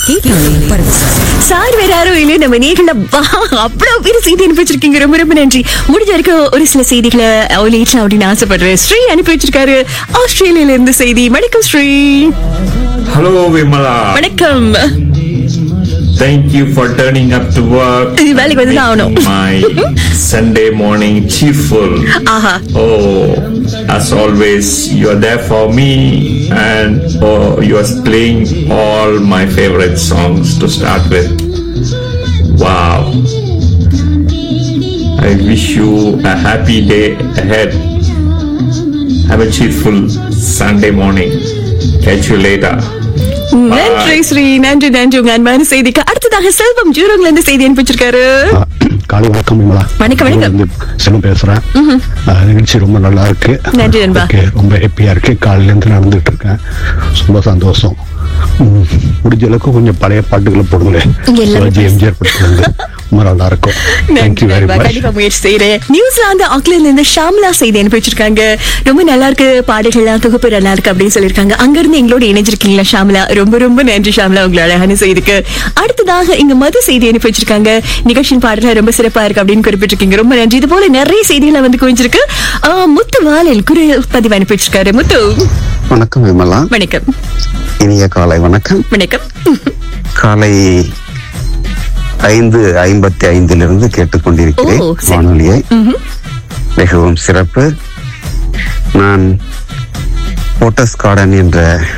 கேட்கலாம் பரவசம் சார் வேற யாரும் இல்ல நம்ம நேர்கள அவ்வளவு பேர் செய்தி அனுப்பி வச்சிருக்கீங்க ரொம்ப ரொம்ப நன்றி முடிஞ்ச வரைக்கும் ஒரு சில செய்திகளை ஒலிட்டேன் அப்படின்னு ஆசைப்படுறேன் ஸ்ரீ அனுப்பி வச்சிருக்காரு ஆஸ்திரேலியால இருந்து செய்தி வணக்கம் ஸ்ரீ Hello, Vimala. வணக்கம் Thank you for turning up to work. இது வேலைக்கு வந்து தான் ஆகணும். Making My Sunday morning cheerful. Aha Oh, as always, you are there for me, and oh, you are playing all my favorite songs to start with. Wow. I wish you a happy day ahead. Have a cheerful Sunday morning. Catch you later. நன்றி ஸ்ரீ நன்றி நன்றி உங்க அன்பான செய்திக்கு அடுத்ததாக செல்வம் ஜூரோங்ல இருந்து செய்தி அனுப்பி வச்சிருக்காரு ஆ, காலை வணக்கம் விமலா வணக்கம், வணக்கம். நான் வந்து செல்வம் பேசுறேன் ஆ, நிகழ்ச்சி ரொம்ப நல்லா இருக்கு நன்றி, நண்பா. ஓகே, ரொம்ப ஹாப்பியா இருக்கு காலையில இருந்து நடந்துட்டு இருக்கேன் ரொம்ப சந்தோஷம் ம், முடிஞ்ச அளவுக்கு கொஞ்சம் பழைய பாட்டுகளை போடுங்களேன் இங்க எல்லாமே சிவாஜி எம்ஜிஆர் படத்துல இருந்து ரொம்ப நல்லா இருக்கும் தேங்க்யூ வெரி நன்றி, மச் கண்டிப்பா முயற்சி செய்யறேன் நியூசிலாந்து ஆக்லாந்துல இருந்து ஷாம்லா செய்தி அனுப்பி வச்சிருக்காங்க ரொம்ப நல்லா இருக்கு பாடல்கள்லாம் தொகுப்பு நல்லா இருக்கு அப்படின்னு சொல்லிருக்காங்க அங்க இருந்து எங்களோட இணைஞ்சிருக்கீங்களா ஷாம்லா ரொம்ப ரொம்ப நன்றி ஷாம்லா உங்களை அழகான செய்திக்கு அடுத்ததாக இங்க மது செய்தி அனுப்பி வச்சிருக்காங்க நிகழ்ச்சியின் பாடல்கள் ரொம்ப சிறப்பா இருக்கு அப்படின்னு குறிப்பிட்டிருக்கீங்க ரொம்ப நன்றி இது போல நிறைய செய்திகளை வந்து குவிஞ்சிருக்கு ஆ, முத்து வாலில் குரல் பதிவு அனுப்பி வச்சிருக்காரு முத்து வணக்கம் விமலா வணக்கம் இனிய காலை வணக்கம் வணக்கம் காலை ஐந்து ஐம்பத்தி ஐந்திலிருந்து கேட்டுக்கொண்டிருக்கிறேன் ஓ, சரி. வானொலியை ம்ஹும். மிகவும் சிறப்பு நான் போட்டஸ் கார்டன் என்ற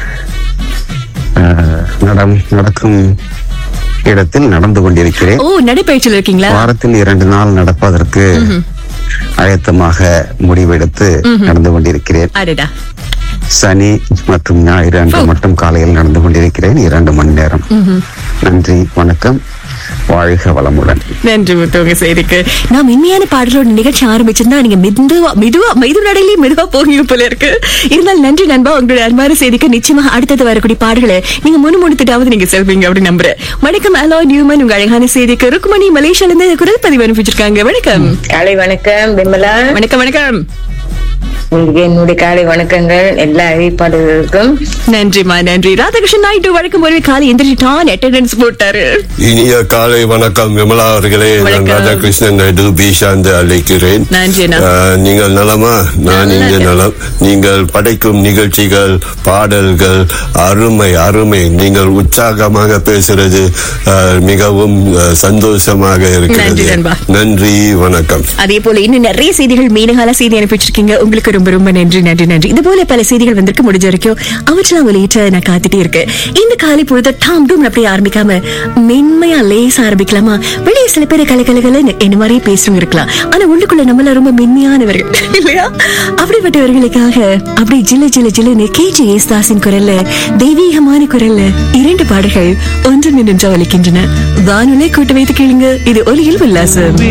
அஹ், நடம் நடக்கும் இடத்தில் நடந்து கொண்டிருக்கிறேன் ஓ நடைப்பயிற்சியில் இருக்கீங்களா வாரத்தில் இரண்டு நாள் நடப்பதற்கு ஆயத்தமாக முடிவெடுத்து நடந்து கொண்டிருக்கிறேன் அடடா சனி மற்றும் ஞாயிறு அன்று மட்டும் காலையில் நடந்து கொண்டிருக்கிறேன் இரண்டு மணி நேரம் நன்றி வணக்கம் வாழ்க வளமுடன் நன்றி முத்து உங்க செய்திக்கு நான் மென்மையான பாடலோட நிகழ்ச்சி ஆரம்பிச்சிருந்தா நீங்க மெதுவா மெதுவா மெது நடையிலேயே மெதுவா போவீங்க போல இருக்கு இருந்தாலும் நன்றி நண்பா உங்களுடைய அன்பான செய்திக்கு நிச்சயமா அடுத்தது வரக்கூடிய பாடல்களை நீங்க முணுமுணுத்துட்டாவது நீங்க செல்வீங்க அப்படின்னு நம்புறேன் வணக்கம் அலோ நியூமன் உங்க அழகான செய்திக்கு ருக்குமணி மலேசியால இருந்து குரல் பதிவு அனுப்பிச்சிருக்காங்க வணக்கம் காலை வணக்கம் விமலா வணக்கம் வணக்கம் உங்களுக்கு என்னுடைய காலை வணக்கங்கள் எல்லா அறிவிப்பாளர்களுக்கும் நன்றிமா நன்றி ராதாகிருஷ்ணன் நாயுடு வழக்கம் போலவே காலை எந்திரிச்சிட்டான் அட்டெண்டன்ஸ் போட்டாரு இனிய காலை வணக்கம் விமலா அவர்களே நான் வணக்கம். ராதாகிருஷ்ணன் நாயுடு பீஷாந்து அழைக்கிறேன் நன்றி அண்ணா. ஆஹ், நீங்கள் நலமா நான் நல்லா இங்கே இருக்கேன். நலம் நீங்கள் படைக்கும் நிகழ்ச்சிகள் பாடல்கள் அருமை அருமை நீங்கள் உற்சாகமாக பேசுறது ஆஹ், மிகவும் ஆஹ், சந்தோஷமாக நன்றி, இருக்கிறது நண்பா. நன்றி வணக்கம் அதே போல இன்னும் நிறைய செய்திகள் மீனகால செய்தி அனுப்பி வச்சிருக்கீங்க உங்களுக்கு ரொம்ப ரொம்ப நன்றி நன்றி நன்றி இது போல பல செய்திகள் வந்திருக்கு முடிஞ்ச வரைக்கும் அவற்றெல்லாம் வெளியிட்ட நான் காத்துட்டே இருக்கேன் இந்த காலை பொழுது டாம் டூம் அப்படி ஆரம்பிக்காம மென்மையா லேசா ஆரம்பிக்கலாமா வெளியே சில பேர் கல கலகலன்னு என்ன மாதிரியே பேசுறவங்க இருக்கலாம் ஆனா உள்ளுக்குள்ள நம்மள ரொம்ப மென்மையானவர்கள் இல்லையா அப்படிப்பட்டவர்களுக்காக அப்படி ஜில்ல ஜில்ல ஜில்லுன்னு கேஜி ஏஸ்தாசின் குரல்ல தெய்வீகமான குரல்ல இரண்டு பாடல்கள் ஒன்று நின்று ஒலிக்கின்றன வானொலி கூட்டு வைத்து கேளுங்க இது ஒலியில் உல்லாசம்